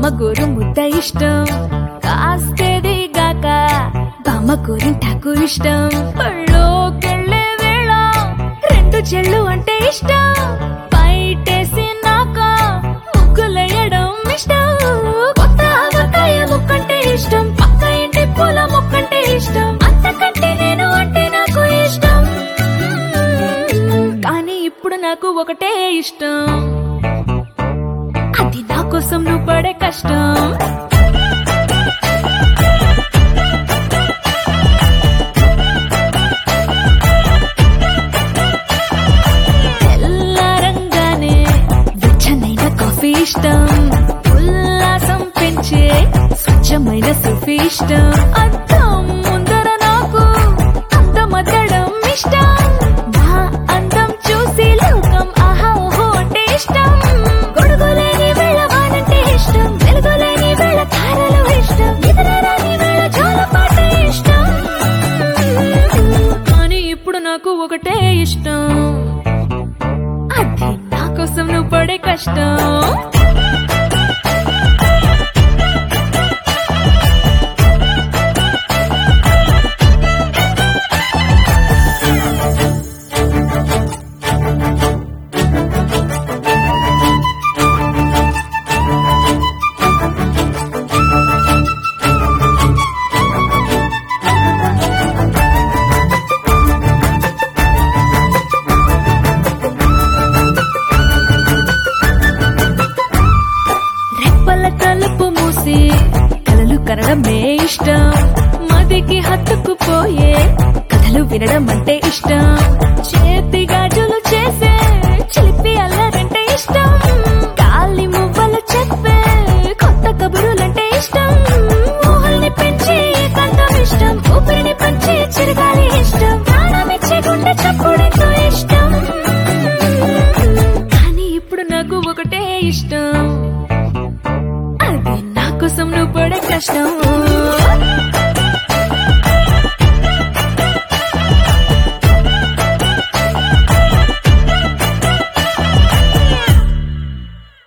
గోరు ముద్ద ఇష్టం కాస్తేది గాక బామ్మ గోరింటాకు ఇష్టం పళ్ళోకెళ్ళే వేళ రెండు చెళ్ళు అంటే ఇష్టం బయటేసి నాక ముగ్గులయ్యడం ఇష్టం కొత్త ఆవకాయ ముక్కంటే ఇష్టం పక్క ఇంటి పూల మొక్కంటే ఇష్టం అంతకంటే నేను అంటే నాకు ఇష్టం కానీ ఇప్పుడు నాకు ఒకటే ఇష్టం అది నా కోసం నువ్వు పడే కష్టం తెల్లారంగానే వెచ్చనైన కాఫీ ఇష్టం ఉల్లాసం పెంచే స్వచ్ఛమైన సుఫీ ఇష్టం అద్దం ముందర నాకు అందమద్దడం ఇష్టం నా అందం చూసి లోకం ఆహా ఓహో అంటే ఇష్టం గొడుగులేని వేళ వానంటే ఇష్టం వెలుగులేని వేళ తారలు ఇష్టం నిద్రరాని వేళ జోలపాట ఇష్టం కానీ ఇప్పుడు నాకు ఒకటే ఇష్టం అది నా కోసం నువ్వు పడే కష్టం రెప్పల తలుపు మూసి కలలు కనడమే ఇష్టం మదికి హత్తుకుపోయే కథలు వినడం అంటే ఇష్టం చేతి గాజులు చేసే చిలిపి అల్లరంటే ఇష్టం గాలి మువ్వలు చెప్పే కొత్త కబురులంటే ఇష్టం ఊహల్ని పెంచి కంఠం ఇష్టం ఊపిరిని పెంచి చిరగాలి ఇష్టం ప్రాణమిచ్చే గుండె చప్పుడెంతో ఇష్టం కానీ ఇప్పుడు నాకు ఒకటే ఇష్టం అది నా కోసం నువ్వు పడే కష్టం